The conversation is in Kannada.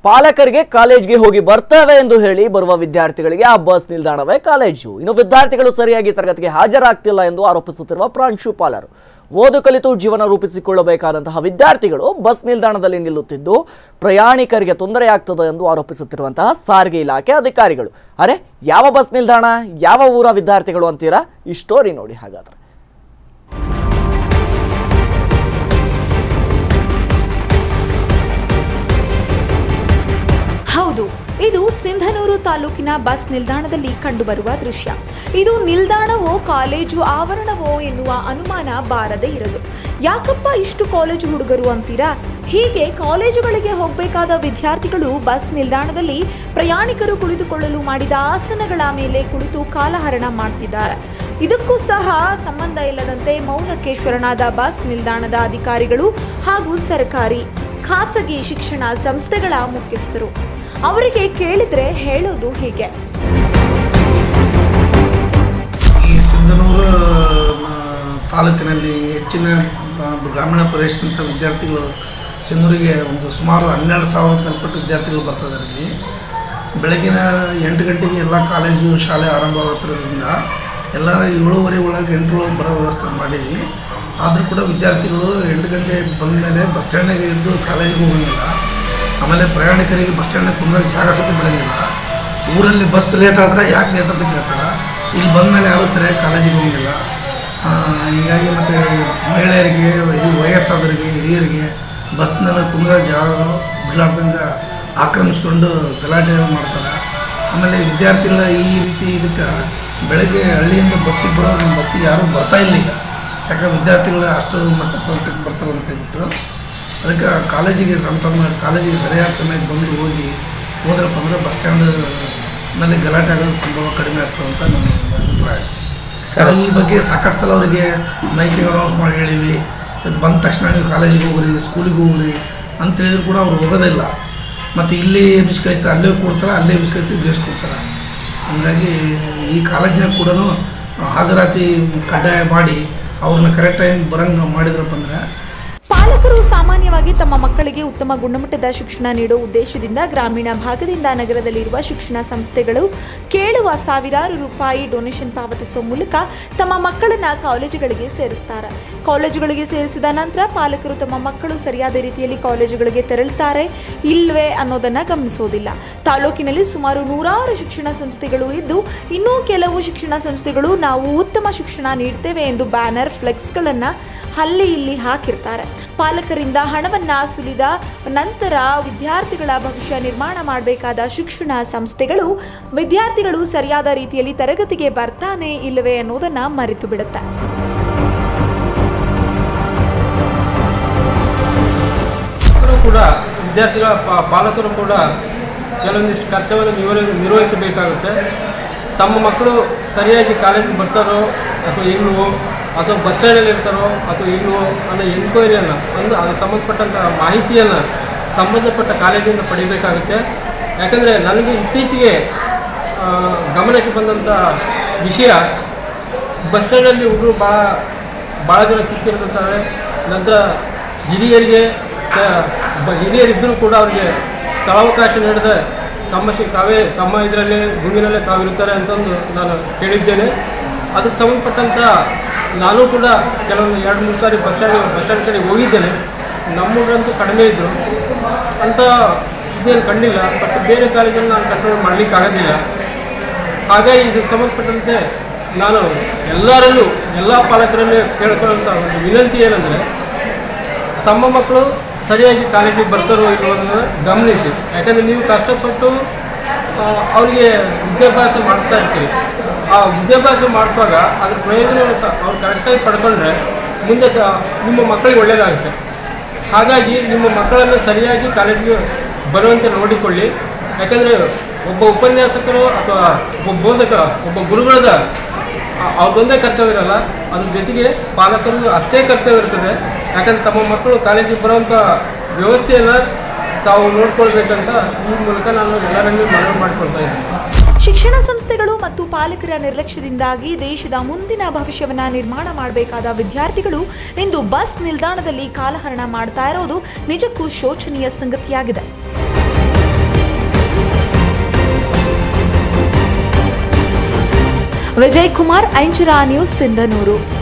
ಪಾಲಕರಿಗೆ ಕಾಲೇಜ್ಗೆ ಹೋಗಿ ಬರ್ತೇವೆ ಎಂದು ಹೇಳಿ ಬರುವ ವಿದ್ಯಾರ್ಥಿಗಳಿಗೆ ಆ ಬಸ್ ನಿಲ್ದಾಣವೇ ಕಾಲೇಜು ಇನ್ನು ವಿದ್ಯಾರ್ಥಿಗಳು ಸರಿಯಾಗಿ ತರಗತಿಗೆ ಹಾಜರಾಗ್ತಿಲ್ಲ ಎಂದು ಆರೋಪಿಸುತ್ತಿರುವ ಪ್ರಾಂಶುಪಾಲರು ಓದು ಕಲಿತು ಜೀವನ ರೂಪಿಸಿಕೊಳ್ಳಬೇಕಾದಂತಹ ವಿದ್ಯಾರ್ಥಿಗಳು ಬಸ್ ನಿಲ್ದಾಣದಲ್ಲಿ ನಿಲ್ಲುತ್ತಿದ್ದು ಪ್ರಯಾಣಿಕರಿಗೆ ತೊಂದರೆಯಾಗ್ತದೆ ಎಂದು ಆರೋಪಿಸುತ್ತಿರುವಂತಹ ಸಾರಿಗೆ ಇಲಾಖೆ ಅಧಿಕಾರಿಗಳು ಅರೆ ಯಾವ ಬಸ್ ನಿಲ್ದಾಣ ಯಾವ ಊರ ವಿದ್ಯಾರ್ಥಿಗಳು ಅಂತೀರಾ ಈ ಸ್ಟೋರಿ ನೋಡಿ ಹಾಗಾದ್ರೆ ಹೌದು ಇದು ಸಿಂಧನೂರು ತಾಲೂಕಿನ ಬಸ್ ನಿಲ್ದಾಣದಲ್ಲಿ ಕಂಡುಬರುವ ದೃಶ್ಯ ಇದು ನಿಲ್ದಾಣವೋ ಕಾಲೇಜು ಆವರಣವೋ ಎನ್ನುವ ಅನುಮಾನ ಬಾರದೇ ಇರದು ಯಾಕಪ್ಪ ಇಷ್ಟು ಕಾಲೇಜು ಹುಡುಗರು ಅಂತೀರಾ ಹೀಗೆ ಕಾಲೇಜುಗಳಿಗೆ ಹೋಗಬೇಕಾದ ವಿದ್ಯಾರ್ಥಿಗಳು ಬಸ್ ನಿಲ್ದಾಣದಲ್ಲಿ ಪ್ರಯಾಣಿಕರು ಕುಳಿತುಕೊಳ್ಳಲು ಮಾಡಿದ ಆಸನಗಳ ಮೇಲೆ ಕುಳಿತು ಕಾಲಹರಣ ಮಾಡ್ತಿದ್ದಾರೆ ಇದಕ್ಕೂ ಸಹ ಸಂಬಂಧ ಇಲ್ಲದಂತೆ ಮೌನಕ್ಕೆ ಶರಣಾದ ಬಸ್ ನಿಲ್ದಾಣದ ಅಧಿಕಾರಿಗಳು ಹಾಗೂ ಸರ್ಕಾರಿ ಖಾಸಗಿ ಶಿಕ್ಷಣ ಸಂಸ್ಥೆಗಳ ಮುಖ್ಯಸ್ಥರು ಅವರಿಗೆ ಕೇಳಿದ್ರೆ ಹೇಳೋದು ಹೀಗೆ ಈ ಸಿಂಧನೂರು ಆ, ತಾಲೂಕಿನಲ್ಲಿ ಹೆಚ್ಚಿನ ಆ, ಗ್ರಾಮೀಣ ಪ್ರದೇಶದಂಥ ವಿದ್ಯಾರ್ಥಿಗಳು ಸಿಂಧೂರಿಗೆ ಒಂದು ಸುಮಾರು ಹನ್ನೆರಡು ಸಾವಿರ ಮೇಲ್ಪಟ್ಟು ವಿದ್ಯಾರ್ಥಿಗಳು ಬರ್ತಿದ್ದಾರೆ ಇಲ್ಲಿ ಬೆಳಗಿನ ಎಂಟು ಗಂಟೆಗೆ ಎಲ್ಲ ಕಾಲೇಜು ಶಾಲೆ ಆರಂಭವಾಗುತ್ತಿರೋದ್ರಿಂದ ಎಲ್ಲ ಏಳುವರೆ ಒಳಗೆ ಎಂಟರೊಳಗೆ ಬರೋ ವ್ಯವಸ್ಥೆ ಮಾಡಿದ್ವಿ ಆದರೂ ಕೂಡ ವಿದ್ಯಾರ್ಥಿಗಳು ಎಂಟು ಗಂಟೆ ಬಂದ ಮೇಲೆ ಬಸ್ ಸ್ಟ್ಯಾಂಡಿಗೆ ಇದ್ದು ಕಾಲೇಜಿಗೆ ಹೋಗಂಗಿಲ್ಲ ಆಮೇಲೆ ಪ್ರಯಾಣಿಕರಿಗೆ ಬಸ್ ಸ್ಟ್ಯಾಂಡಿಗೆ ಕುಂದ್ರಾಗ ಜಾಗ ಸತಿ ಬಿಡಂಗಿಲ್ಲ ಊರಲ್ಲಿ ಬಸ್ ಲೇಟ್ ಆದರೆ ಯಾಕೆ ಲೇಟ್ ಅಂತ ಕೇಳ್ತಾರೆ ಇಲ್ಲಿ ಬಂದಮೇಲೆ ಯಾರೂ ಸರಿಯಾಗಿ ಕಾಲೇಜಿಗೆ ಹೋಗಿಲ್ಲ ಆ, ಹೀಗಾಗಿ ಮತ್ತು ಮಹಿಳೆಯರಿಗೆ ಹಿರಿಯ ವಯಸ್ಸಾದವರಿಗೆ ಹಿರಿಯರಿಗೆ ಬಸ್ನಲ್ಲಿ ಕುಂದ್ರ ಜಾಗ ಬಿಡ್ಲಾರ್ದಂಗೆ ಆಕ್ರಮಿಸ್ಕೊಂಡು ಗಲಾಟೆ ಮಾಡ್ತಾರೆ ಆಮೇಲೆ ವಿದ್ಯಾರ್ಥಿಗಳ ಈ ರೀತಿ ಇದಕ್ಕೆ ಬೆಳಗ್ಗೆ ಹಳ್ಳಿಯಿಂದ ಬಸ್ಸಿಗೆ ಬರೋದು ನಮ್ಮ ಬಸ್ಸಿಗೆ ಯಾರೂ ಬರ್ತಾ ಇಲ್ಲ ಈಗ ಯಾಕಂದ್ರೆ ವಿದ್ಯಾರ್ಥಿಗಳು ಅಷ್ಟು ಮಟ್ಟ ಮಟ್ಟಕ್ಕೆ ಬರ್ತಾರೆ ಅಂತ ಹೇಳ್ಬಿಟ್ಟು ಅದಕ್ಕೆ ಕಾಲೇಜಿಗೆ ಸಂತ ಕಾಲೇಜಿಗೆ ಸರಿಯಾದ ಸಮಯಕ್ಕೆ ಬಂದು ಹೋಗಿ ಹೋದ್ರಪ್ಪ ಅಂದ್ರೆ ಬಸ್ ಸ್ಟ್ಯಾಂಡ್ ನಲ್ಲಿ ಗಲಾಟೆ ಆಗೋದು ಸಂಭವ ಕಡಿಮೆ ಆಗ್ತದೆ ಅಂತ ನನ್ನ ಅಭಿಪ್ರಾಯ ನಾವು ಈ ಬಗ್ಗೆ ಸಾಕಷ್ಟು ಸಲ ಅವರಿಗೆ ಮೈಕಿಗೆ ಅನೌನ್ಸ್ ಮಾಡಿ ಹೇಳಿವಿ ಬಂದ ತಕ್ಷಣ ನೀವು ಕಾಲೇಜಿಗೆ ಹೋಗ್ರಿ ಸ್ಕೂಲಿಗೆ ಹೋಗ್ರಿ ಅಂತ ಹೇಳಿದ್ರು ಕೂಡ ಅವ್ರು ಹೋಗೋದಿಲ್ಲ ಮತ್ತು ಇಲ್ಲಿ ಬಿಸಿ ಕಳಿಸ್ತಾರೆ ಅಲ್ಲೇ ಕೊಡ್ತಾರೆ ಅಲ್ಲೇ ಬಿಸಿ ಕಳಿಸ್ತಾರೆ ಬೇಸ್ ಕೊಡ್ತಾರೆ ಹಂಗಾಗಿ ಈ ಕಾಲೇಜ್ನಾಗ ಕೂಡ ಹಾಜರಾತಿ ಕಡ್ಡಾಯ ಮಾಡಿ ಅವ್ರನ್ನ ಕರೆಕ್ಟ್ ಟೈಮ್ ಬರಂಗೆ ಮಾಡಿದ್ರಪ್ಪ ಅಂದ್ರೆ ಪಾಲಕರು ಸಾಮಾನ್ಯವಾಗಿ ತಮ್ಮ ಮಕ್ಕಳಿಗೆ ಉತ್ತಮ ಗುಣಮಟ್ಟದ ಶಿಕ್ಷಣ ನೀಡುವ ಉದ್ದೇಶದಿಂದ ಗ್ರಾಮೀಣ ಭಾಗದಿಂದ ನಗರದಲ್ಲಿರುವ ಶಿಕ್ಷಣ ಸಂಸ್ಥೆಗಳು ಕೇಳುವ ಸಾವಿರಾರು ರೂಪಾಯಿ ಡೊನೇಷನ್ ಪಾವತಿಸುವ ಮೂಲಕ ತಮ್ಮ ಮಕ್ಕಳನ್ನ ಕಾಲೇಜುಗಳಿಗೆ ಸೇರಿಸ್ತಾರೆ ಕಾಲೇಜುಗಳಿಗೆ ಸೇರಿಸಿದ ನಂತರ ಪಾಲಕರು ತಮ್ಮ ಮಕ್ಕಳು ಸರಿಯಾದ ರೀತಿಯಲ್ಲಿ ಕಾಲೇಜುಗಳಿಗೆ ತೆರಳುತ್ತಾರೆ ಇಲ್ವೇ ಅನ್ನೋದನ್ನ ಗಮನಿಸೋದಿಲ್ಲ ತಾಲೂಕಿನಲ್ಲಿ ಸುಮಾರು ನೂರಾರು ಶಿಕ್ಷಣ ಸಂಸ್ಥೆಗಳು ಇದ್ದು ಇನ್ನೂ ಕೆಲವು ಶಿಕ್ಷಣ ಸಂಸ್ಥೆಗಳು ನಾವು ಉತ್ತಮ ಶಿಕ್ಷಣ ನೀಡ್ತೇವೆ ಎಂದು ಬ್ಯಾನರ್ ಫ್ಲೆಕ್ಸ್ಗಳನ್ನು ಅಲ್ಲಿ ಇಲ್ಲಿ ಹಾಕಿರ್ತಾರೆ ಪಾಲಕರಿಂದ ಹಣವನ್ನ ಸುಲಿದ ನಂತರ ವಿದ್ಯಾರ್ಥಿಗಳ ಭವಿಷ್ಯ ನಿರ್ಮಾಣ ಮಾಡಬೇಕಾದ ಶಿಕ್ಷಣ ಸಂಸ್ಥೆಗಳು ವಿದ್ಯಾರ್ಥಿಗಳು ಸರಿಯಾದ ರೀತಿಯಲ್ಲಿ ತರಗತಿಗೆ ಬರ್ತಾನೆ ಇಲ್ಲವೇ ಅನ್ನೋದನ್ನ ಮರೆತು ಬಿಡುತ್ತೆ ಮಕ್ಕಳು ಕೂಡ ವಿದ್ಯಾರ್ಥಿಗಳ ಪಾ- ಪಾಲಕರು ಕೂಡ ಕೆಲವೊಂದಿಷ್ಟು ಕರ್ತವ್ಯವನ್ನು ನಿರ್ವಹ ನಿರ್ವಹಿಸಬೇಕಾಗುತ್ತೆ ತಮ್ಮ ಮಕ್ಕಳು ಸರಿಯಾಗಿ ಕಾಲೇಜಿಗೆ ಬರ್ತಾರೋ ಅಥವಾ ಇಲ್ವೋ ಅಥವಾ ಬಸ್ ಸ್ಟ್ಯಾಂಡಲ್ಲಿ ಇರ್ತಾರೋ ಅಥವಾ ಇಲ್ವೋ ಅನ್ನೋ ಎನ್ಕ್ವೈರಿಯನ್ನು ಒಂದು ಅದಕ್ಕೆ ಸಂಬಂಧಪಟ್ಟಂಥ ಮಾಹಿತಿಯನ್ನು ಸಂಬಂಧಪಟ್ಟ ಕಾಲೇಜಿಂದ ಪಡಿಬೇಕಾಗುತ್ತೆ ಯಾಕಂದರೆ ನನಗೆ ಇತ್ತೀಚೆಗೆ ಆ, ಗಮನಕ್ಕೆ ಬಂದಂಥ ವಿಷಯ ಬಸ್ ಸ್ಟ್ಯಾಂಡಲ್ಲಿ ಹುಡುಗರು ಭಾಳ ಭಾಳ ಜನ ಕಿತ್ತಿರ್ತಾರೆ ನಂತರ ಹಿರಿಯರಿಗೆ ಸ ಬ ಹಿರಿಯರಿದ್ದರೂ ಕೂಡ ಅವರಿಗೆ ಸ್ಥಳಾವಕಾಶ ನೀಡದೆ ತಮ್ಮ ಶಿ ತಾವೇ ತಮ್ಮ ಇದರಲ್ಲಿ ಗುಂಗಿನಲ್ಲೇ ತಾವಿರ್ತಾರೆ ಅಂತಂದು ನಾನು ಕೇಳಿದ್ದೇನೆ ಅದಕ್ಕೆ ಸಂಬಂಧಪಟ್ಟಂಥ ನಾನು ಕೂಡ ಕೆಲವೊಂದು ಎರಡು ಮೂರು ಸಾರಿ ಬಸ್ ಸ್ಟ್ಯಾಂಡ್ ಬಸ್ ಸ್ಟ್ಯಾಂಡ್ ಕಡೆ ಹೋಗಿದ್ದೇನೆ ನಮ್ಮೂರಂತೂ ಕಡಿಮೆ ಇದ್ದರು ಅಂಥ ಇದೇನು ಕಂಡಿಲ್ಲ ಬಟ್ ಬೇರೆ ಕಾಲೇಜಲ್ಲಿ ನಾನು ಕಂಟ್ರೋಲ್ ಮಾಡಲಿಕ್ಕಾಗೋದಿಲ್ಲ ಹಾಗಾಗಿ ಇದು ಸಂಬಂಧಪಟ್ಟಂತೆ ನಾನು ಎಲ್ಲರಲ್ಲೂ ಎಲ್ಲ ಪಾಲಕರಲ್ಲೂ ಕೇಳ್ಕೊಳ್ಳೋಂಥ ಒಂದು ವಿನಂತಿ ಏನಂದರೆ ತಮ್ಮ ಮಕ್ಕಳು ಸರಿಯಾಗಿ ಕಾಲೇಜಿಗೆ ಬರ್ತಾರೋ ಇಲ್ಲವೋ ಅನ್ನೋದನ್ನ ಗಮನಿಸಿ ಯಾಕಂದರೆ ನೀವು ಕಷ್ಟಪಟ್ಟು ಆ, ಅವರಿಗೆ ವಿದ್ಯಾಭ್ಯಾಸ ಮಾಡಿಸ್ತಾ ಇರ್ತೀರಿ ಆ ವಿದ್ಯಾಭ್ಯಾಸ ಮಾಡಿಸುವಾಗ ಅದ್ರ ಪ್ರಯೋಜನವನ್ನು ಸಹ ಅವ್ರು ಕರೆಕ್ಟಾಗಿ ಪಡ್ಕೊಂಡ್ರೆ ಮುಂದೆ ತ- ನಿಮ್ಮ ಮಕ್ಕಳಿಗೆ ಒಳ್ಳೆಯದಾಗುತ್ತೆ ಹಾಗಾಗಿ ನಿಮ್ಮ ಮಕ್ಕಳನ್ನು ಸರಿಯಾಗಿ ಕಾಲೇಜಿಗೆ ಬರುವಂತೆ ನೋಡಿಕೊಳ್ಳಿ ಯಾಕಂದರೆ ಒಬ್ಬ ಉಪನ್ಯಾಸಕರು ಅಥವಾ ಒಬ್ಬ ಬೋಧಕ ಒಬ್ಬ ಗುರುಗಳದ ಆ- ಅವ್ರದ್ದೊಂದೇ ಕರ್ತವ್ಯ ಇರಲ್ಲ ಅದ್ರ ಜೊತೆಗೆ ಪಾಲಕರಿಗೂ ಅಷ್ಟೇ ಕರ್ತವ್ಯ ಇರ್ತದೆ ಯಾಕಂದ್ರೆ ತಮ್ಮ ಮಕ್ಕಳು ಕಾಲೇಜಿಗೆ ಬರುವಂಥ ವ್ಯವಸ್ಥೆಯನ್ನು ತಾವು ನೋಡ್ಕೊಳ್ಬೇಕಂತ ಈ ಮೂಲಕ ನಾನು ಎಲ್ಲರನ್ನೂ ಮನವಿ ಮಾಡ್ಕೊಳ್ತಾ ಇದ್ದೀನಿ ಶಿಕ್ಷಣ ಸಂಸ್ಥೆಗಳು ಮತ್ತು ಪಾಲಕರ ನಿರ್ಲಕ್ಷ್ಯದಿಂದಾಗಿ ದೇಶದ ಮುಂದಿನ ಭವಿಷ್ಯವನ್ನ ನಿರ್ಮಾಣ ಮಾಡಬೇಕಾದ ವಿದ್ಯಾರ್ಥಿಗಳು ಇಂದು ಬಸ್ ನಿಲ್ದಾಣದಲ್ಲಿ ಕಾಲಹರಣ ಮಾಡ್ತಾ ಇರೋದು ನಿಜಕ್ಕೂ ಶೋಚನೀಯ ಸಂಗತಿಯಾಗಿದೆ ವಿಜಯ್ ಕುಮಾರ್ ಐಂಚುರ ನ್ಯೂಸ್ ಸಿಂಧನೂರು